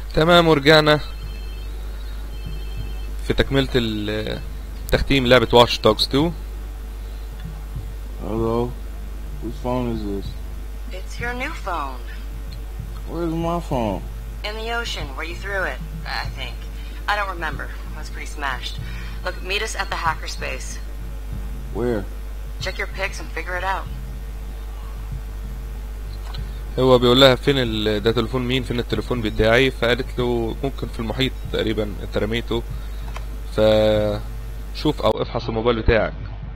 تمام ورجعنا في تكملة ال- تختيم لعبة واتش دوجز 2 Hello? Whose phone is this? It's your new phone. Where's my phone? In the ocean, where you threw it, I think. I don't remember. I was pretty smashed. Look, meet us at the hackerspace. Where? Check your pics and figure it out. هو بيقول لها فين ال... ده تليفون مين فين التليفون بتاعي فقالت له ممكن في المحيط تقريبا انت رميته ف شوف او افحص الموبايل بتاعك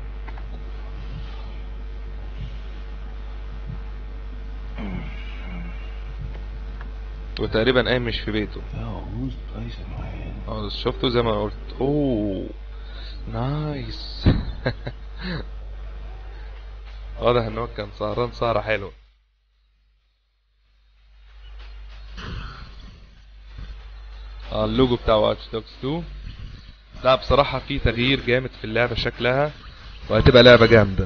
وتقريبا قايم مش في بيته Yo, whose place am I in? اه شفته زي ما قلت اوه نايس واضح ان هو كان سهران سهرة حلوة اه اللوجو بتاع واتش دوجز 2 لا بصراحة في تغيير جامد في اللعبة شكلها وهتبقى لعبة جامدة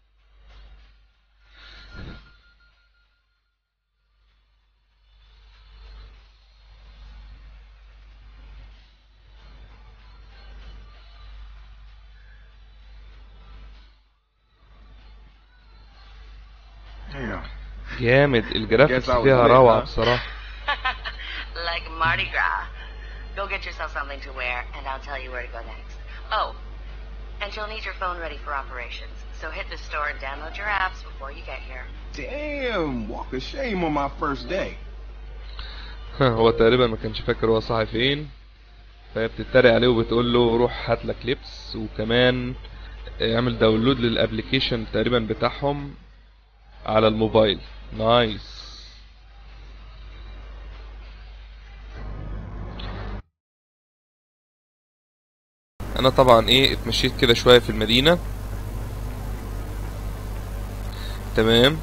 Damn. جامد الجرافيكس Guess I was فيها lit, روعة huh? بصراحة like Mardi Gras. Go get yourself something to wear, and I'll tell you where to go next. Oh, and you'll need your phone ready for operations. So hit the store and download your apps before you get here. Damn, walk of shame on my first day. هو تقريبا ما كانش فاكر هو صاحي فين فهي بتتريق عليه وبتقول له روح هات لك لبس وكمان اعمل داونلود للابليكيشن تقريبا بتاعهم على الموبايل نايس انا طبعا ايه اتمشيت كده شوية في المدينة تمام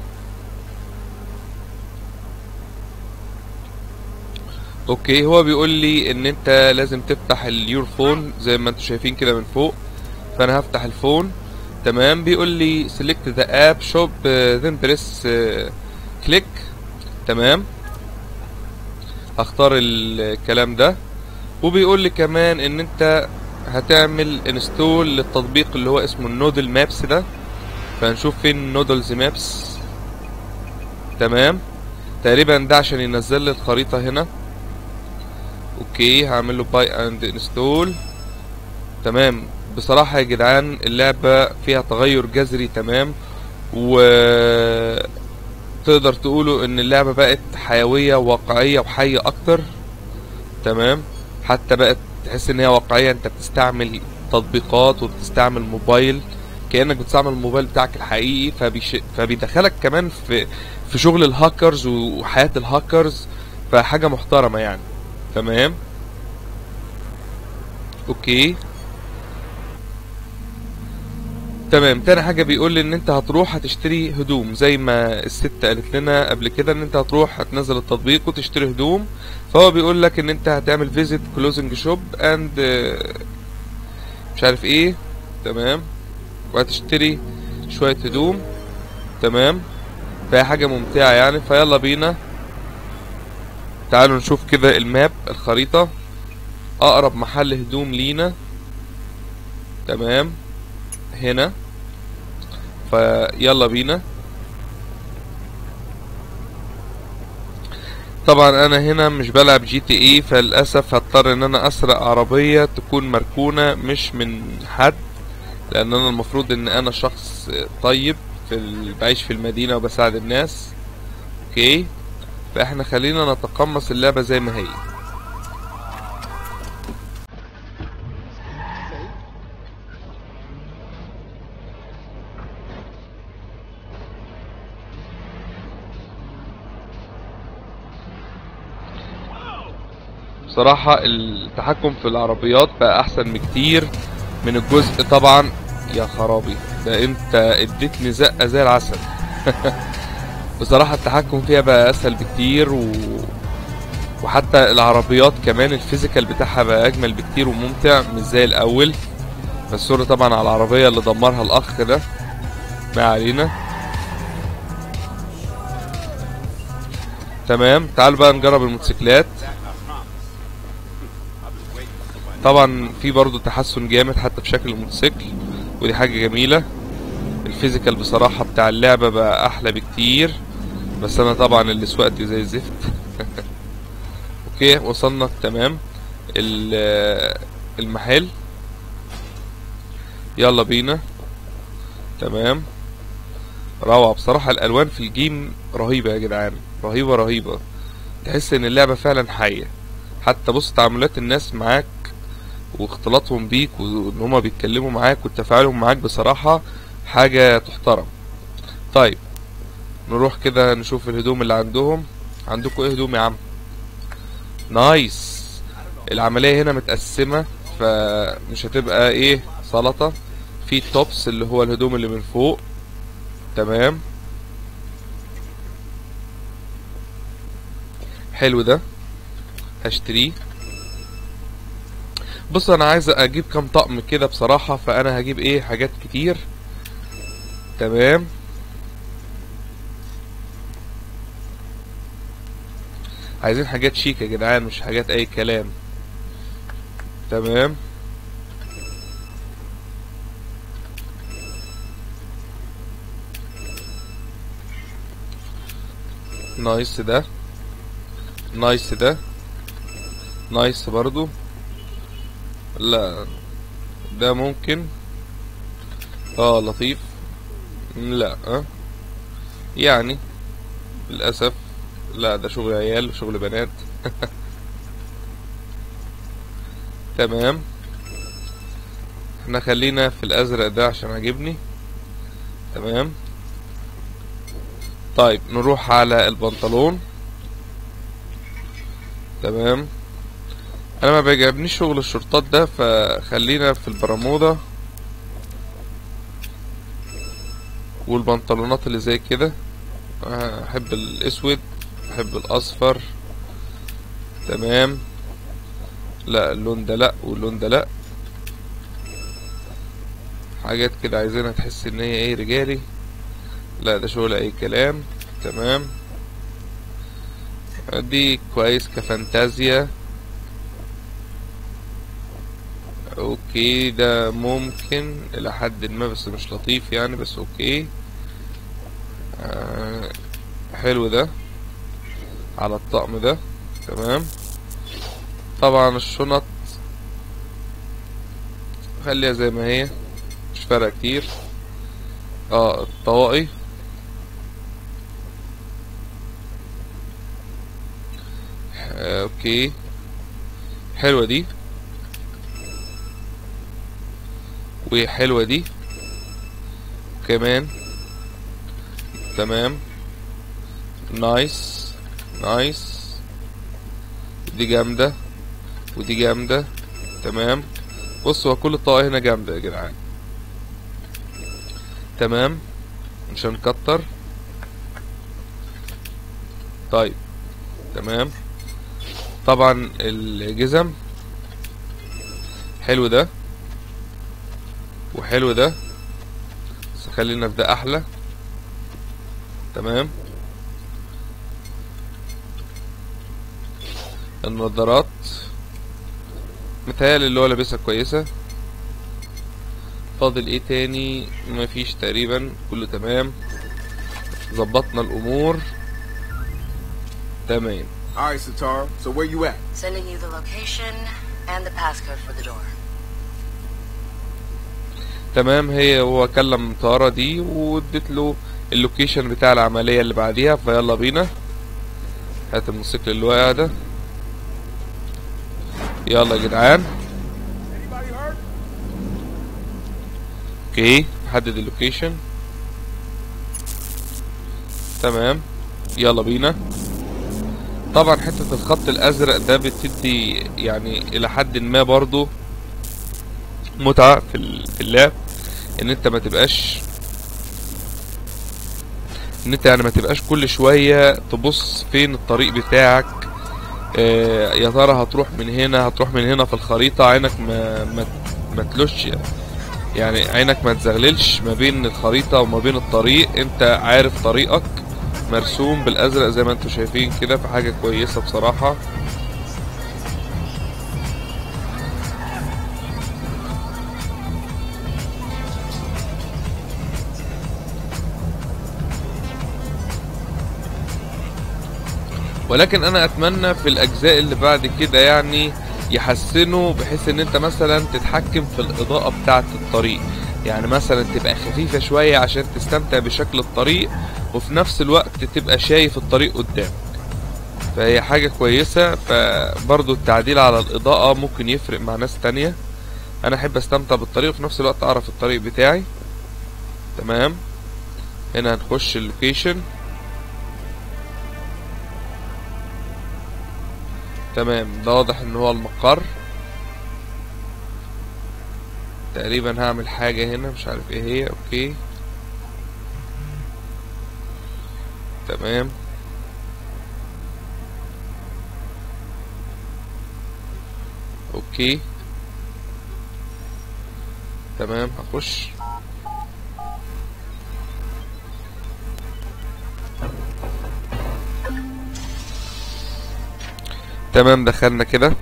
اوكي هو بيقول لي ان انت لازم تفتح اليور فون زي ما انتم شايفين كده من فوق فانا هفتح الفون تمام بيقول لي select the app shop uh, then press uh, click تمام هختار الكلام ده وبيقول لي كمان ان انت هتعمل انستول للتطبيق اللي هو اسمه النودل مابس ده فهنشوف فين نودلز مابس تمام تقريبا ده عشان ينزل لي الخريطة هنا اوكي هعمل له باي اند انستول تمام بصراحة يا جدعان اللعبة فيها تغير جذري تمام و تقدر تقولوا ان اللعبة بقت حيوية واقعية وحية اكتر تمام حتى بقت تحس ان هي واقعية انت بتستعمل تطبيقات وبتستعمل موبايل كأنك بتستعمل الموبايل بتاعك الحقيقي فبيش... فبيدخلك كمان في في شغل الهاكرز وحياة الهاكرز فحاجة محترمة يعني تمام اوكي تمام تاني حاجة بيقول لي ان انت هتروح هتشتري هدوم زي ما الست قالت لنا قبل كده ان انت هتروح هتنزل التطبيق وتشتري هدوم فهو بيقول لك ان انت هتعمل فيزيت كلوزنج شوب اند مش عارف ايه تمام وهتشتري شوية هدوم تمام فهي حاجة ممتعة يعني فيلا بينا تعالوا نشوف كده الماب الخريطة اقرب محل هدوم لينا تمام هنا فيلا بينا طبعا انا هنا مش بلعب جي تي اي فللاسف هضطر ان انا اسرق عربية تكون مركونة مش من حد لان انا المفروض ان انا شخص طيب في ال... بعيش في المدينة وبساعد الناس اوكي فاحنا خلينا نتقمص اللعبة زي ما هي بصراحة التحكم في العربيات بقى احسن بكتير من الجزء طبعا يا خرابي ده انت اديتني زقة زي العسل بصراحة التحكم فيها بقى اسهل بكتير و... وحتى العربيات كمان الفيزيكال بتاعها بقى اجمل بكتير وممتع مش زي الاول فالصورة طبعا على العربية اللي دمرها الاخ ده ما علينا تمام تعالوا بقى نجرب الموتوسيكلات طبعا في برضو تحسن جامد حتى في شكل الموتوسيكل ودي حاجة جميلة الفيزيكال بصراحة بتاع اللعبة بقى أحلى بكتير بس أنا طبعا اللي سوقتي زي الزفت اوكي وصلنا تمام ال- المحل يلا بينا تمام روعة بصراحة الألوان في الجيم رهيبة يا جدعان رهيبة رهيبة تحس إن اللعبة فعلا حية حتى بص تعاملات الناس معاك واختلاطهم بيك وإن هما بيتكلموا معاك وتفاعلهم معاك بصراحة حاجة تحترم طيب نروح كده نشوف الهدوم اللي عندهم عندكم ايه هدوم يا عم نايس العملية هنا متقسمة فمش هتبقى ايه سلطة في توبس اللي هو الهدوم اللي من فوق تمام حلو ده هشتريه بص انا عايز اجيب كام طقم كده بصراحة فانا هجيب ايه حاجات كتير تمام عايزين حاجات شيك يا جدعان مش حاجات اي كلام تمام نايس ده نايس ده نايس برضو لا ده ممكن اه لطيف لا اه يعني للأسف لا ده شغل عيال وشغل بنات تمام احنا خلينا في الازرق ده عشان عجبني تمام طيب نروح على البنطلون تمام انا ما بيعجبنيش شغل الشورتات ده فخلينا في البرمودا والبنطلونات اللي زي كده آه، احب الاسود احب الاصفر تمام لا اللون ده لا واللون ده لا حاجات كده عايزينها تحس ان هي ايه رجالي لا ده شغل اي كلام تمام دي كويس كفانتازيا اوكي ده ممكن الى حد ما بس مش لطيف يعني بس اوكي آه حلو ده على الطقم ده تمام طبعا الشنط خليها زي ما هي مش فارقة كتير اه الطواقي آه، اوكي حلوة دي وحلوة دي كمان تمام نايس نايس دي جامدة ودي جامدة تمام بص هو كل الطاقة هنا جامدة يا جدعان تمام مش هنكتر طيب تمام طبعا الجزم حلو ده وحلو ده بس خلينا في ده احلى تمام النظارات متهيألي اللي هو لابسها كويسة فاضل ايه تاني مفيش تقريبا كله تمام ظبطنا الامور تمام All right, Satara. So where you at? Sending you the location and the passcode for the door. تمام هي هو كلم طارة دي واديت له اللوكيشن بتاع العملية اللي بعديها فيلا بينا هات الموتوسيكل اللي واقع ده يلا يا جدعان Anybody hurt? اوكي حدد اللوكيشن تمام يلا بينا طبعا حتة الخط الازرق ده بتدي يعني الى حد ما برضو متعة في ال- في اللعب ان انت ما تبقاش ان انت يعني ما تبقاش كل شوية تبص فين الطريق بتاعك آه، يا ترى هتروح من هنا هتروح من هنا في الخريطة عينك ما ما ما تلوش يعني عينك ما تزغللش ما بين الخريطة وما بين الطريق انت عارف طريقك مرسوم بالازرق زي ما انتم شايفين كده فحاجة كويسة بصراحة ولكن انا اتمنى في الاجزاء اللي بعد كده يعني يحسنوا بحيث ان انت مثلا تتحكم في الاضاءة بتاعة الطريق يعني مثلا تبقى خفيفة شوية عشان تستمتع بشكل الطريق وفي نفس الوقت تبقى شايف الطريق قدامك فهي حاجة كويسة فبرضو التعديل على الإضاءة ممكن يفرق مع ناس تانية أنا أحب أستمتع بالطريق وفي نفس الوقت أعرف الطريق بتاعي تمام هنا هنخش اللوكيشن تمام ده واضح ان هو المقر تقريبا هعمل حاجة هنا مش عارف ايه هي اوكي تمام اوكي تمام هخش تمام دخلنا كده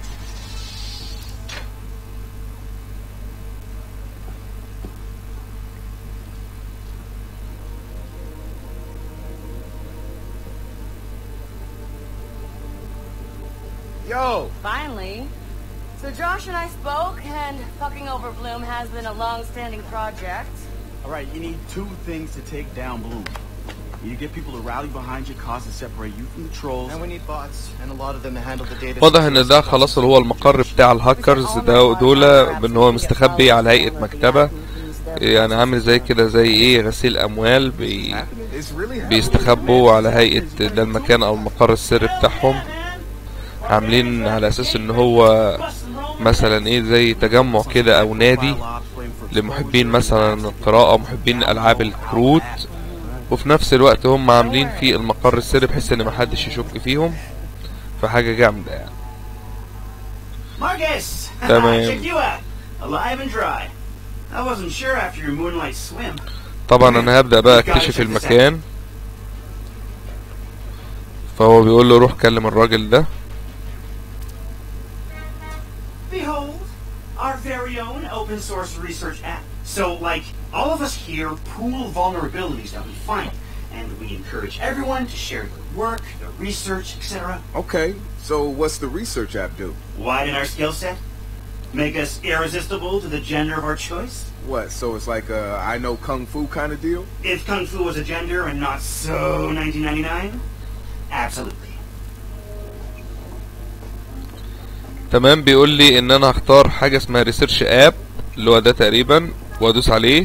Yo, Finally. So Josh and I spoke, and fucking over Bloom has been a long-standing project. All right, you need two things to take down Bloom. You need to get people to rally behind your cause and separate you from the trolls. And we need bots, and a lot of them to handle the data. واضح ان ده خلاص اللي هو المقر بتاع الهاكرز ده دول بان هو مستخبي على هيئة مكتبة يعني عامل زي كده زي ايه غسيل اموال بي it's really happening. بيستخبوا على هيئة ده المكان او المقر السري بتاعهم عاملين على اساس ان هو مثلا ايه زي تجمع كده او نادي لمحبين مثلا القراءة محبين العاب الكروت وفي نفس الوقت هم عاملين في المقر السري بحيث ان محدش يشك فيهم فحاجة جامدة يعني Marcus! Tamam. Check you out. Alive and dry. I wasn't sure after your moonlight swim. طبعا انا هبدأ بقى اكتشف المكان فهو بيقول له روح كلم الراجل ده Behold, our very own open source research app. So, like, all of us here pool vulnerabilities that we find, and we encourage everyone to share their work, their research, etc. Okay, so what's the research app do? Widen our skill set, make us irresistible to the gender of our choice. What? So it's like a I know kung fu kind of deal? If kung fu was a gender and not so 1999, absolutely. تمام بيقول لي ان انا هختار حاجة اسمها ريسيرش اب اللي هو ده تقريبا وادوس عليه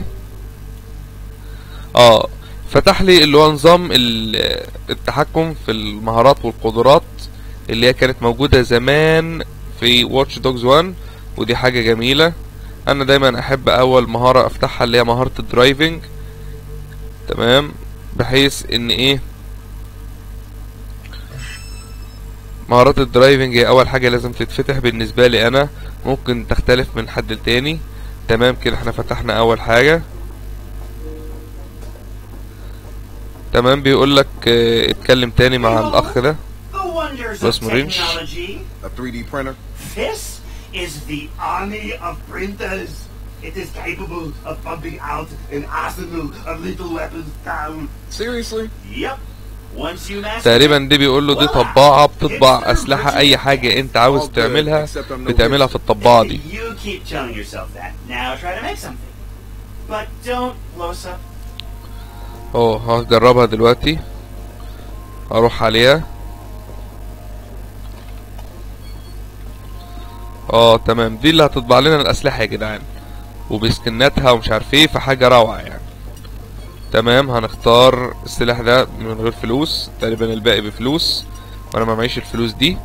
اه فتح لي اللي هو نظام ال- التحكم في المهارات والقدرات اللي هي كانت موجودة زمان في واتش دوجز 1 ودي حاجة جميلة انا دايما احب اول مهارة افتحها اللي هي مهارة الدرايفنج تمام بحيث ان ايه مهارات الدرايفنج هي اول حاجة لازم تتفتح بالنسبة لي انا ممكن تختلف من حد لتاني تمام كده احنا فتحنا اول حاجة تمام بيقول لك اه اتكلم تاني مع الاخ ده The wonders Los of Marines. technology. A 3D printer? This is the army of printers. It is capable of pumping out an arsenal of little weapons down. Seriously? Yep. Once you master تقريبا it, دي بيقول له دي طباعة بتطبع اسلحة اي حاجة انت عاوز تعملها بتعملها في الطباعة دي You keep telling yourself that. Now try to make something. But don't blow us up. اه هجربها دلوقتي اروح عليها اه تمام دي اللي هتطبع لنا الاسلحة يا جدعان وبسكناتها ومش عارف ايه فحاجة روعة يعني تمام هنختار السلاح ده من غير فلوس تقريبا الباقي بفلوس وانا ما معيش الفلوس دي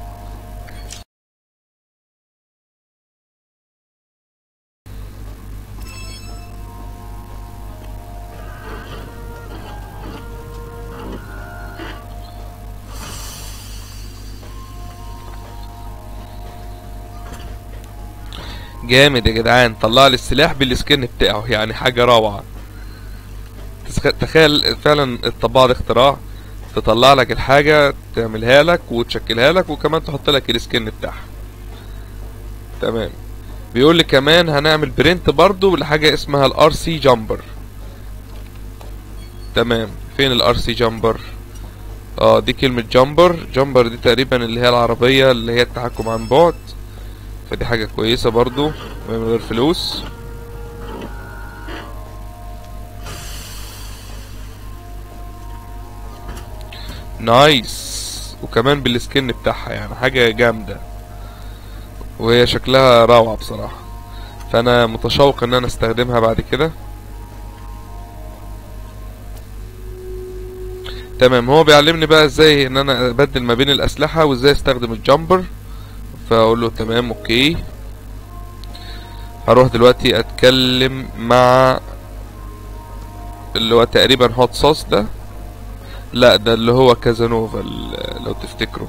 جامد يا جدعان طلع لي السلاح بالسكن بتاعه يعني حاجة روعة تسخ- تخيل فعلا الطباعة دي اختراع تطلع لك الحاجة تعملها لك وتشكلها لك وكمان تحط لك السكن بتاعها تمام بيقول لي كمان هنعمل برنت برضو لحاجة اسمها الار سي جامبر تمام فين الار سي جامبر اه دي كلمة جامبر جامبر دي تقريبا اللي هي العربية اللي هي التحكم عن بعد فدي حاجة كويسة برضو من غير فلوس نايس وكمان بالسكن بتاعها يعني حاجة جامدة وهي شكلها روعة بصراحة فانا متشوق ان انا استخدمها بعد كده تمام هو بيعلمني بقى ازاي ان انا ابدل ما بين الاسلحة وازاي استخدم الجامبر فاقول له تمام اوكي هروح دلوقتي اتكلم مع اللي هو تقريبا هوت صوص ده لا ده اللي هو كازانوفا ال- لو تفتكروا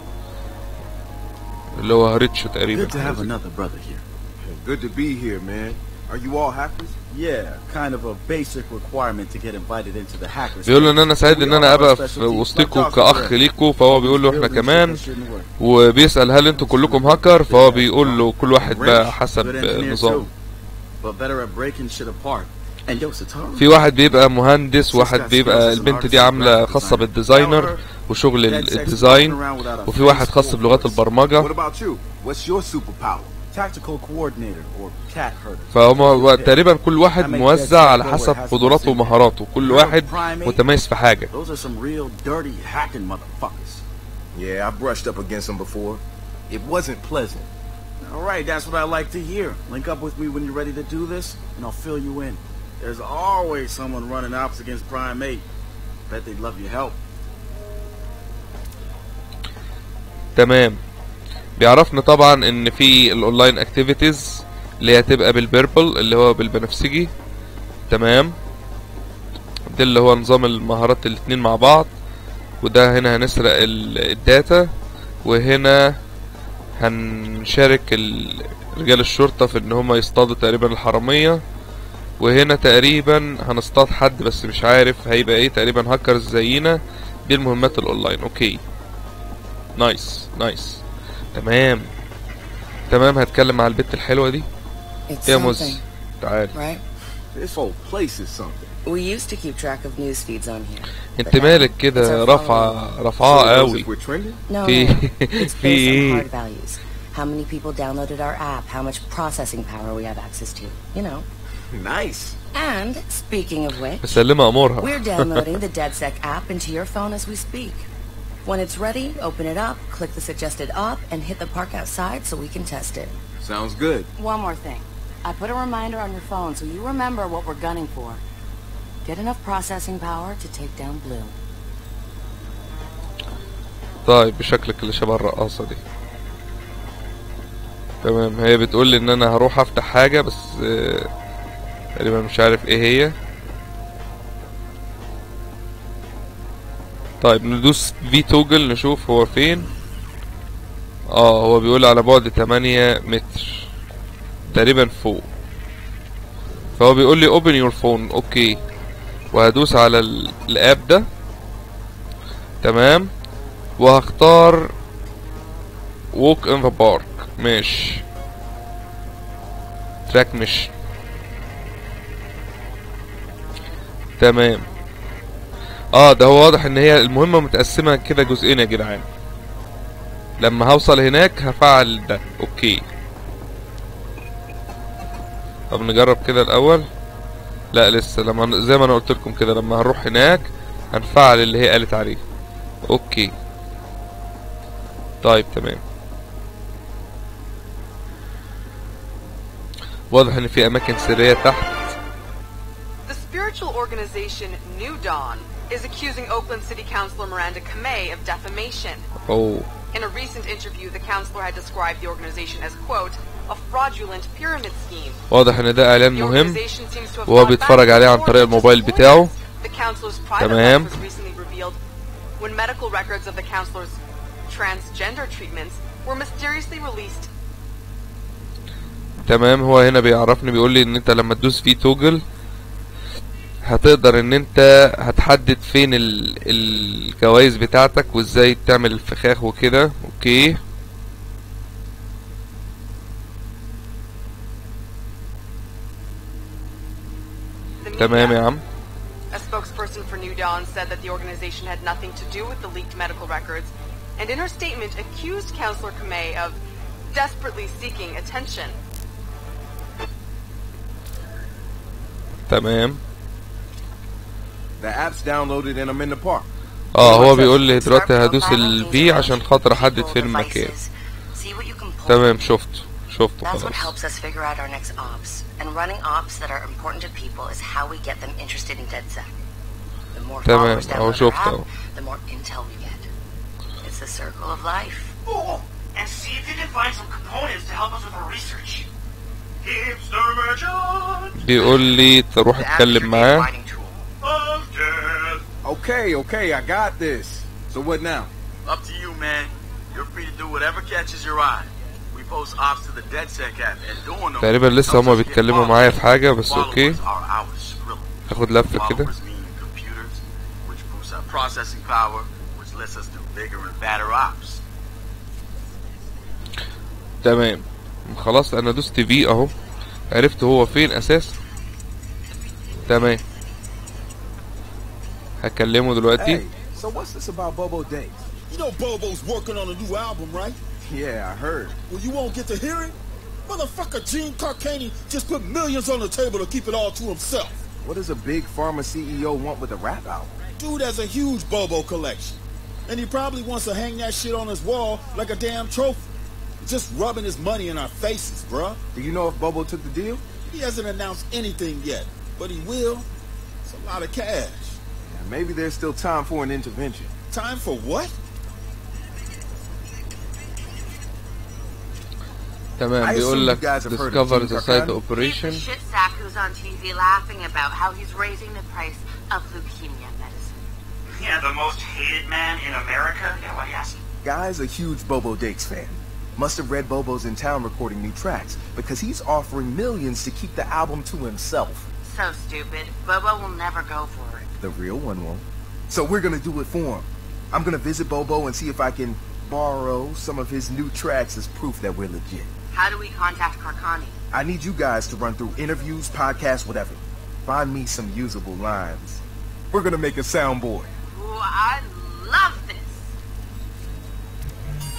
اللي هو ريتشو تقريبا Good to have another brother here. Good to be here, man. Are you all hackers? Yeah, kind of a basic requirement to get invited into the hackers. بيقول له ان انا سعيد ان We all انا have ابقى our في specialties, وسطكم like كاخ Joshua ليكوا فهو بيقول له احنا Building كمان shit that shouldn't work. وبيسأل هل انتوا كلكم هاكر فهو بيقول له كل واحد بقى Wrench, حسب good engineer نظام too, but better at breaking shit apart. And yo, Satoru, في واحد بيبقى مهندس واحد بيبقى البنت دي عاملة خاصة بالديزاينر وشغل ال- that sex is walking الديزاين around without a وفي واحد face خاص or بلغات voice. البرمجة What about you? What's your superpower? Tactical coordinator or cat herder. فهم تقريبا كل واحد موزع على حسب قدراته ومهاراته كل واحد متميز في حاجة Those are some real dirty hacking motherfuckers. Yeah, I brushed up against them before. It wasn't pleasant. All right, that's what I like to hear. Link up with me when you're ready to do this, and I'll fill you in. There's always someone running ops against Prime 8. Bet they'd love your help. تمام بيعرفنا طبعا ان في الاونلاين اكتيفيتيز اللي هي هتبقى بالبيربل اللي هو بالبنفسجي تمام ده اللي هو نظام المهارات الاتنين مع بعض وده هنا هنسرق ال- الداتا وهنا هنشارك ال- رجال الشرطة في ان هما يصطادوا تقريبا الحرامية وهنا تقريبا هنصطاد حد بس مش عارف هيبقى ايه تقريبا هاكرز زينا دي المهمات الاونلاين اوكي نايس نايس تمام تمام هتكلم مع البت الحلوة دي It's يا something, موز تعال right? This whole place is something. We used to keep track of news feeds on here. انت مالك كده رافعة رافعاه So it goes قوي if we're trending? No, في no. It's في based on ايه hard values. How many people downloaded our app, how much processing power we have access to, you know. Nice. And, speaking of which, مسلمة امورها we're downloading the DeadSec app into your phone as we speak. When it's ready, open it up, click the suggested op, and hit the park outside so we can test it. Sounds good. One more thing. I put a reminder on your phone so you remember what we're gunning for. Get enough processing power to take down Blue. طيب بشكلك اللي شبه الرقاصة دي تمام هي بتقول لي ان انا هروح افتح حاجة بس آه، تقريبا مش عارف ايه هي طيب ندوس في توجل نشوف هو فين اه هو بيقول على بعد 8 متر تقريبا فوق فهو بيقول لي open your phone اوكي وهدوس على ال- الاب ده تمام وهختار walk in the park ماشي تراك مش تمام اه ده هو واضح ان هي المهمة متقسمة كده جزئين يا جدعان لما هوصل هناك هفعل ده اوكي طب نجرب كده الاول لا لسه لما زي ما انا قلت لكم كده لما هنروح هناك هنفعل اللي هي قالت عليه اوكي طيب تمام واضح ان في اماكن سرية تحت The spiritual organization New Dawn is accusing Oakland City Councilor Miranda Kamei of defamation. اوه In a recent interview, the councilor had described the organization as, quote, a fraudulent pyramid scheme. واضح ان ده اعلان The مهم organization seems to have وهو gone بيتفرج back عليه عن and طريق forth to الموبايل support بتاعه. this. The councilor's private تمام. life was recently revealed when medical records of the councilor's transgender treatments were mysteriously released تمام هو هنا بيعرفني بيقول لي ان انت لما تدوس في توجل هتقدر ان انت هتحدد فين ال- الجوائز بتاعتك وازاي تعمل الفخاخ وكده اوكي The تمام media, يا عم spokesperson for New Dawn said that the organization had nothing to do with the leaked medical records, and in her statement accused Counselor Kamei of desperately seeking attention. تمام The app's downloaded and I'm in the park. اه هو بيقول لي دلوقتي Start هدوس profiling الفي things عشان on خاطر احدد people, فين المكان devices. See what you can pull. تمام شفته شفته That's what خلاص helps us figure out our next ops. And running ops that are important to people is how we get them interested in DedSec. The more تمام، followers أهو download our شفت app, أهو. the more intel we get. It's the circle of life. Oh, and see if you can find some components to help us with our research. Hipster merchant بيقول لي تروح The app اتكلم should be a معاه fighting tool. of death. Okay, okay, I got this. So what now? Up to you, man. You're free to do whatever catches your eye. We post ops to the DedSec app and doing them. تقريبا لسه هما helps us get بيتكلموا followers. معايا في حاجة بس Followers اوكي are our Skrilla. هاخد لفة كده Followers mean computers, which boosts our processing power, which lets us do bigger and badder ops. تمام خلاص انا دوست في اهو عرفت هو فين اساسا تمام هكلمه دلوقتي Hey, so what's this about Bobo Days? You know Bobo's working on a new album, right? Yeah, I heard. Well, you won't get to hear it? Motherfucker Gene Carcani just put millions on the table to keep it all to himself. What does a big pharma CEO want with a rap album? Dude has a huge Bobo collection. And he probably wants to hang that shit on his wall like a damn trophy. Just rubbing his money in our faces, bruh. Do you know if Bobo took the deal? He hasn't announced anything yet, but he will. It's a lot of cash. Yeah, maybe there's still time for an intervention. Time for what? تمام I بيقول assume لك you guys have heard of discover Gene the site Carcani? operation He's the shit sack who's on TV laughing about how he's raising the price of leukemia medicine. Yeah, the most hated man in America. Yeah, why do you ask? Guy's a huge Bobo Dakes fan. Must have read Bobo's in town recording new tracks because he's offering millions to keep the album to himself. So stupid. Bobo will never go for it. The real one won't. So we're gonna do it for him. I'm gonna visit Bobo and see if I can borrow some of his new tracks as proof that we're legit. How do we contact Karkani? I need you guys to run through interviews, podcasts, whatever. Find me some usable lines. We're gonna make a soundboard. Ooh, I love this.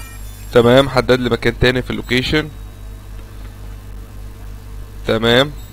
تمام حدد لي مكان تاني في اللوكيشن تمام